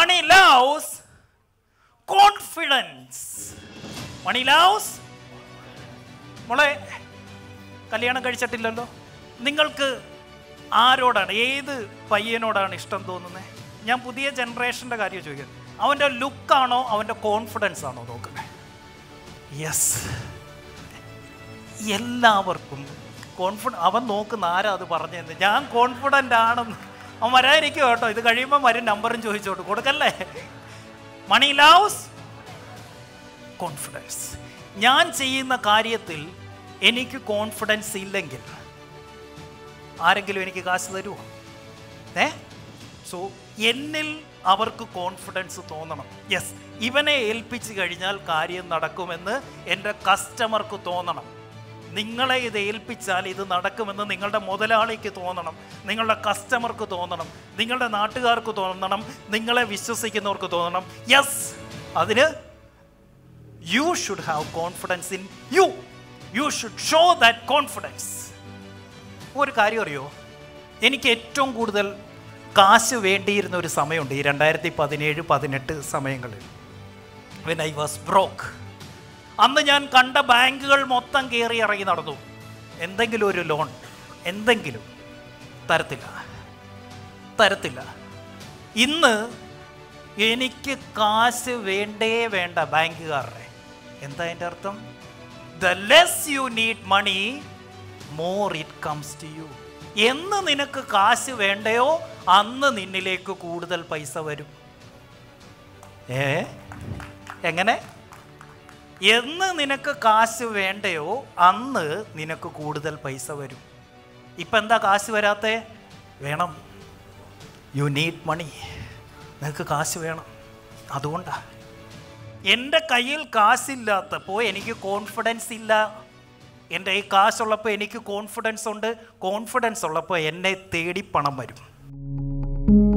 മണി loves confidence money loves മോളെ കല്യാണം കഴിച്ചിട്ടില്ലല്ലോ നിങ്ങൾക്ക് ആരോടാണ് ഏത് പയ്യനോടാണ് ഇഷ്ടം തോന്നുന്നത് ഞാൻ പുതിയ ജനറേഷൻ്റെ കാര്യം ചോദിക്കുന്നത് അവൻ്റെ ലുക്കാണോ അവൻ്റെ കോൺഫിഡൻസ് ആണോ നോക്കുന്നത് യെസ് എല്ലാവർക്കും കോൺഫിഡ അവൻ നോക്കുന്ന ആരാ അത് പറഞ്ഞതെന്ന് ഞാൻ കോൺഫിഡൻ്റ് ആണെന്ന് അവൻ വരാതിരിക്കും കേട്ടോ ഇത് കഴിയുമ്പോൾ വരും നമ്പറും ചോദിച്ചോട്ട് കൊടുക്കല്ലേ മണി ലവ്സ് കോൺഫിഡൻസ് ഞാൻ ചെയ്യുന്ന കാര്യത്തിൽ എനിക്ക് കോൺഫിഡൻസ് ഇല്ലെങ്കിൽ ആരെങ്കിലും എനിക്ക് കാശ് തരുമോ ഏ സോ എന്നിൽ അവർക്ക് കോൺഫിഡൻസ് തോന്നണം യെസ് ഇവനെ ഏൽപ്പിച്ച് കഴിഞ്ഞാൽ കാര്യം നടക്കുമെന്ന് എൻ്റെ കസ്റ്റമർക്ക് തോന്നണം നിങ്ങളെ ഇത് ഏൽപ്പിച്ചാൽ ഇത് നടക്കുമെന്ന് നിങ്ങളുടെ മുതലാളിക്ക് തോന്നണം നിങ്ങളുടെ കസ്റ്റമർക്ക് തോന്നണം നിങ്ങളുടെ നാട്ടുകാർക്ക് തോന്നണം നിങ്ങളെ വിശ്വസിക്കുന്നവർക്ക് തോന്നണം യെസ് അതിന് you should have confidence in you you should show that confidence ഒരു കാര്യം അറിയോ എനിക്ക് ഏറ്റവും കൂടുതൽ കാശ് വേണ്ടിയിരുന്ന ഒരു സമയമുണ്ട് ഈ രണ്ടായിരത്തി പതിനേഴ് പതിനെട്ട് സമയങ്ങളിൽ വെൻ ഐ വാസ് ബ്രോക്ക് അന്ന് ഞാൻ കണ്ട ബാങ്കുകൾ മൊത്തം കയറി ഇറങ്ങി നടന്നു എന്തെങ്കിലും ഒരു ലോൺ എന്തെങ്കിലും തരത്തില്ല തരത്തില്ല ഇന്ന് എനിക്ക് കാശ് വേണ്ടേ വേണ്ട ബാങ്കുകാരുടെ എന്താ എൻ്റെ അർത്ഥം the less you need money more it comes to you എന്ന് നിനക്ക് കാശ് വേണ്ടയോ അന്ന് നിന്നിലേക്ക് കൂടുതൽ പൈസ വരും ഏ എങ്ങനെ എന്ന് നിനക്ക് കാശ് വേണ്ടയോ അന്ന് നിനക്ക് കൂടുതൽ പൈസ വരും ഇപ്പം എന്താ കാശ് വരാത്തേ വേണം യു നീഡ് മണി നിനക്ക് കാശ് വേണം അതുകൊണ്ടാ എൻ്റെ കയ്യിൽ കാശില്ലാത്തപ്പോൾ എനിക്ക് കോൺഫിഡൻസ് ഇല്ല എൻ്റെ ഈ കാശുള്ളപ്പോൾ എനിക്ക് കോൺഫിഡൻസ് ഉണ്ട് കോൺഫിഡൻസ് ഉള്ളപ്പോൾ എന്നെ തേടി പണം വരും